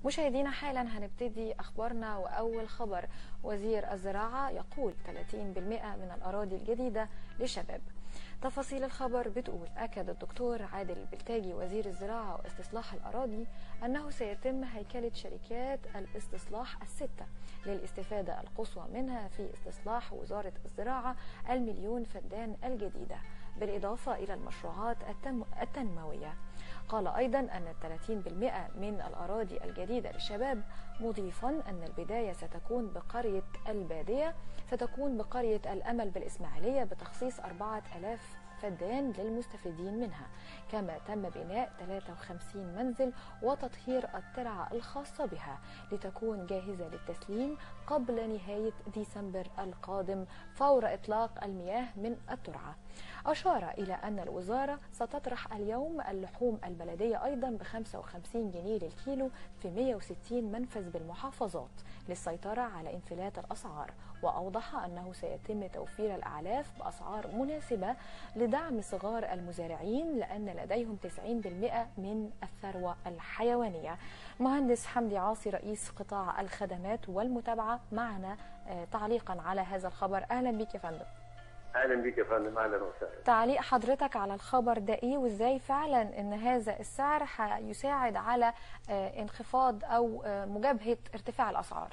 مشاهدينا حالا هنبتدي أخبارنا وأول خبر وزير الزراعة يقول 30% من الأراضي الجديدة لشباب تفاصيل الخبر بتقول أكد الدكتور عادل البلتاجي وزير الزراعة واستصلاح الأراضي أنه سيتم هيكلة شركات الاستصلاح الستة للاستفادة القصوى منها في استصلاح وزارة الزراعة المليون فدان الجديدة بالإضافة إلى المشروعات التنموية قال أيضا أن 30% من الأراضي الجديدة للشباب مضيفا أن البداية ستكون بقرية البادية ستكون بقرية الأمل بالإسماعيلية بتخصيص 4000 فدان للمستفيدين منها كما تم بناء 53 منزل وتطهير الترعة الخاصة بها لتكون جاهزة للتسليم قبل نهاية ديسمبر القادم فور إطلاق المياه من الترعة أشار إلى أن الوزارة ستطرح اليوم اللحوم البلدية أيضا ب 55 جنيه للكيلو في 160 منفذ بالمحافظات للسيطرة على انفلات الأسعار وأوضح أنه سيتم توفير الأعلاف بأسعار مناسبة لدعم صغار المزارعين لأن لديهم 90% من الثروة الحيوانية مهندس حمدي عاصي رئيس قطاع الخدمات والمتابعة معنا تعليقا على هذا الخبر أهلا بك يا فندم اهلا بيك يا فندم اهلا وسهلا تعليق حضرتك على الخبر ده ايه وازاي فعلا ان هذا السعر هيساعد على انخفاض او مجابهه ارتفاع الاسعار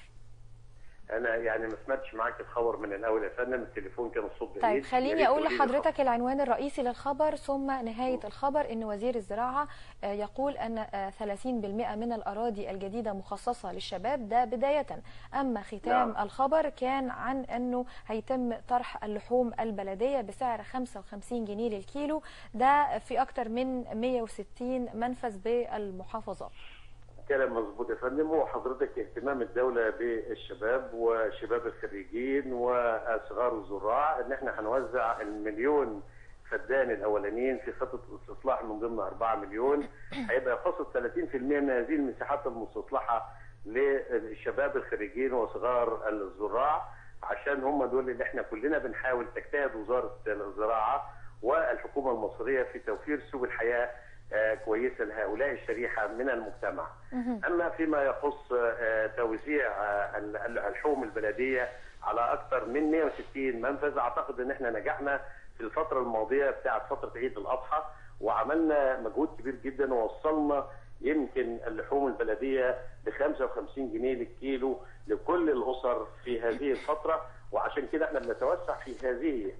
انا يعني ما سمعتش معاك الخبر من الاول يا فندم التليفون كان الصوت بعيد طيب خليني اقول لحضرتك العنوان الرئيسي للخبر ثم نهايه الخبر ان وزير الزراعه يقول ان 30% من الاراضي الجديده مخصصه للشباب ده بدايه اما ختام نعم. الخبر كان عن انه هيتم طرح اللحوم البلديه بسعر 55 جنيه للكيلو ده في اكثر من 160 منفذ بالمحافظات كلام مظبوط يا فندم وحضرتك اهتمام الدولة بالشباب وشباب الخريجين وصغار الزراع ان احنا هنوزع المليون فدان الاولانيين في خطه الاستصلاح من ضمن 4 مليون هيبقى يخصص 30% من هذه المساحات المستصلحه للشباب الخريجين وصغار الزراع عشان هم دول اللي احنا كلنا بنحاول تجتهد وزاره الزراعه والحكومه المصريه في توفير سبل الحياه كويسه لهؤلاء الشريحه من المجتمع. اما فيما يخص توزيع اللحوم البلديه على اكثر من 160 منفذ اعتقد ان احنا نجحنا في الفتره الماضيه بتاعه فتره عيد الاضحى وعملنا مجهود كبير جدا ووصلنا يمكن اللحوم البلديه ب 55 جنيه للكيلو لكل الاسر في هذه الفتره وعشان كده احنا بنتوسع في هذه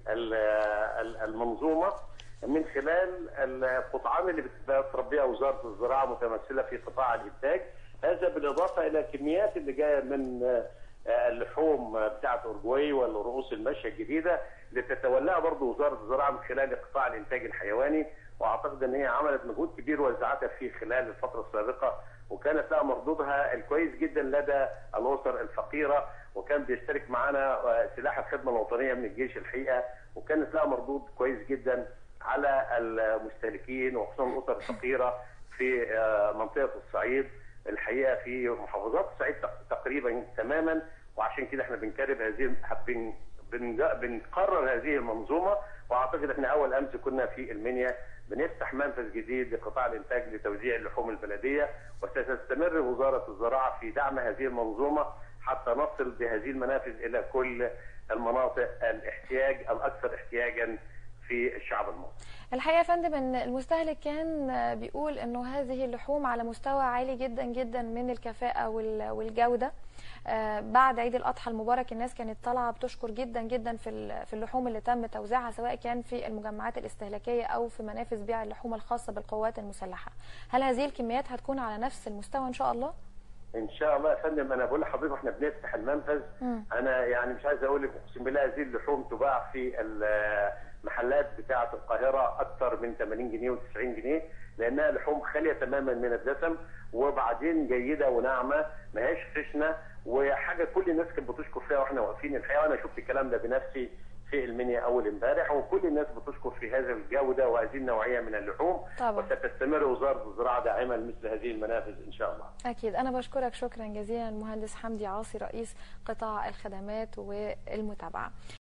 المنظومه من خلال القطعان اللي بتربيها وزاره الزراعه متمثله في قطاع الانتاج هذا بالاضافه الى الكميات اللي جايه من اللحوم بتاعه اورجواي والرؤوس الماشيه الجديده اللي تتولاها برضه وزاره الزراعه من خلال قطاع الانتاج الحيواني واعتقد ان هي عملت مجهود كبير وزعتها في خلال الفتره السابقه وكانت لها مردودها الكويس جدا لدى الاسر الفقيره وكان بيشترك معنا سلاح الخدمه الوطنيه من الجيش الحقيقه وكانت لها مردود كويس جدا على المستهلكين وخصوصا الاسر الفقيره في منطقه الصعيد الحقيقه في محافظات الصعيد تقريبا تماما وعشان كده احنا بنكرر هذه بن بنقرر هذه المنظومه واعتقد احنا اول امس كنا في المنيا بنفتح منفذ جديد لقطاع الانتاج لتوزيع اللحوم البلديه وستستمر وزاره الزراعه في دعم هذه المنظومه حتى نصل بهذه المنافذ الى كل المناطق الاحتياج الاكثر احتياجا في الشعب المصري. الحقيقه يا فندم ان المستهلك كان بيقول انه هذه اللحوم على مستوى عالي جدا جدا من الكفاءه والجوده. بعد عيد الاضحى المبارك الناس كانت طالعه بتشكر جدا جدا في في اللحوم اللي تم توزيعها سواء كان في المجمعات الاستهلاكيه او في منافذ بيع اللحوم الخاصه بالقوات المسلحه. هل هذه الكميات هتكون على نفس المستوى ان شاء الله؟ ان شاء الله يا فندم انا بقول لحضرتك واحنا بنفتح المنفذ م. انا يعني مش عايز اقول لك اقسم بالله هذه اللحوم تباع في المحلات بتاعه القاهره اكثر من 80 جنيه و90 جنيه لانها لحوم خاليه تماما من الدسم وبعدين جيده وناعمه ما هياش خشنه وحاجه كل الناس كانت بتشكر فيها واحنا واقفين الحقيقه وانا شفت الكلام ده بنفسي في المنيا اول امبارح وكل الناس بتشكر في هذا الجوده وهذه النوعيه من اللحوم طبعا. وستستمر وزاره الزراعه داعمه لمثل هذه المنافذ ان شاء الله. اكيد انا بشكرك شكرا جزيلا المهندس حمدي عاصي رئيس قطاع الخدمات والمتابعه.